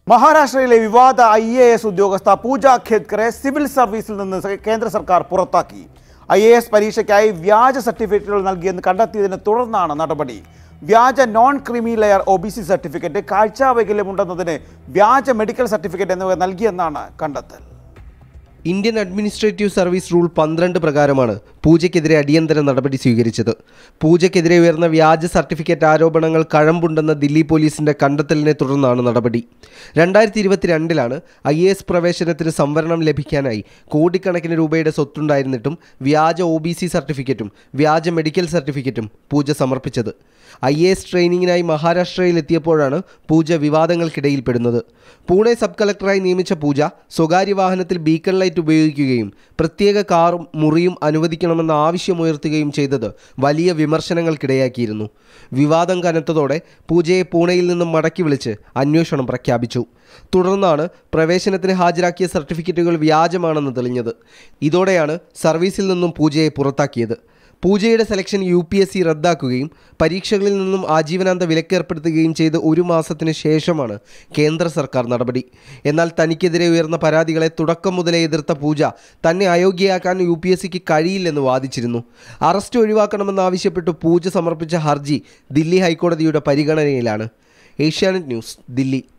മഹാരാഷ്ട്രയിലെ വിവാദ I A S ഉദ്യോഗസ്ഥ പൂജ ഖേദ്കറെ സിവിൽ സർവീസിൽ നിന്ന് സ- കേന്ദ്ര സർക്കാർ പുറത്താക്കി ഐ എ എസ് പരീക്ഷയ്ക്കായി വ്യാജ സർട്ടിഫിക്കറ്റുകൾ നൽകിയെന്ന് കണ്ടെത്തിയതിനെ തുടർന്നാണ് നടപടി വ്യാജ non creamy layer O B C certificate കാഴ്ചാവൈകല്യമുണ്ടെന്നതിന് വ്യാജ മെഡിക്കൽ സർട്ടിഫിക്കറ്റ് എന്നിവ നൽകിയെന്നാണ് കണ്ടെത്തൽ ഇന്ത്യൻ അഡ്മിനിസ്ട്രേറ്റീവ് സർവീസ് റൂൾ പന്ത്രണ്ട് പ്രകാരമാണ് പൂജയ്ക്കെതിരെ അടിയന്തര നടപടി സ്വീകരിച്ചത് പൂജയ്ക്കെതിരെ ഉയർന്ന വ്യാജ സർട്ടിഫിക്കറ്റ് ആരോപണങ്ങൾ കഴമ്പുണ്ടെന്ന ദില്ലി പോലീസിന്റെ കണ്ടെത്തലിനെ തുടർന്നാണ് നടപടി രണ്ടായിരത്തി ഇരുപത്തിരണ്ടിലാണ് ഐ എ എസ് പ്രവേശനത്തിന് സംവരണം ലഭിക്കാനായി കോടിക്കണക്കിന് രൂപയുടെ സ്വത്തുണ്ടായിരുന്നിട്ടും വ്യാജ ഒ ബി സി സർട്ടിഫിക്കറ്റും വ്യാജ മെഡിക്കൽ സർട്ടിഫിക്കറ്റും പൂജ സമർപ്പിച്ചത് ഐ എ എസ് ട്രെയിനിങ്ങിനായി മഹാരാഷ്ട്രയിൽ എത്തിയപ്പോഴാണ് പൂജ വിവാദങ്ങൾക്കിടയിൽപ്പെടുന്നത് പൂനെ സബ് കളക്ടറായി നിയമിച്ച പൂജ സ്വകാര്യ വാഹനത്തിൽ ബീക്കൺ ലൈറ്റ് ഉപയോഗിക്കുകയും പ്രത്യേക കാറും മുറിയും അനുവദിക്കണമെന്ന ആവശ്യമുയർത്തുകയും ചെയ്തത് വലിയ വിമർശനങ്ങൾക്കിടയാക്കിയിരുന്നു വിവാദം കനത്തതോടെ പൂജയെ പൂനെയിൽ നിന്നും മടക്കി വിളിച്ച് അന്വേഷണം പ്രഖ്യാപിച്ചു തുടർന്നാണ് പ്രവേശനത്തിന് ഹാജരാക്കിയ സർട്ടിഫിക്കറ്റുകൾ വ്യാജമാണെന്ന് തെളിഞ്ഞത് ഇതോടെയാണ് സർവീസിൽ നിന്നും പൂജയെ പുറത്താക്കിയത് പൂജയുടെ selection U P S C റദ്ദാക്കുകയും പരീക്ഷകളിൽ നിന്നും ആജീവനാന്ത വിലക്കേർപ്പെടുത്തുകയും ചെയ്ത് ഒരു മാസത്തിന് ശേഷമാണ് കേന്ദ്ര സർക്കാർ നടപടി എന്നാൽ തനിക്കെതിരെ ഉയർന്ന പരാതികളെ തുടക്കം മുതലേ എതിർത്ത പൂജ തന്നെ അയോഗ്യയാക്കാൻ യു പി എസ് സിക്ക് കഴിയില്ലെന്ന് വാദിച്ചിരുന്നു അറസ്റ്റ് ഒഴിവാക്കണമെന്നാവശ്യപ്പെട്ട് പൂജ സമർപ്പിച്ച ഹർജി ദില്ലി ഹൈക്കോടതിയുടെ പരിഗണനയിലാണ് ഏഷ്യാനെറ്റ് ന്യൂസ് ദില്ലി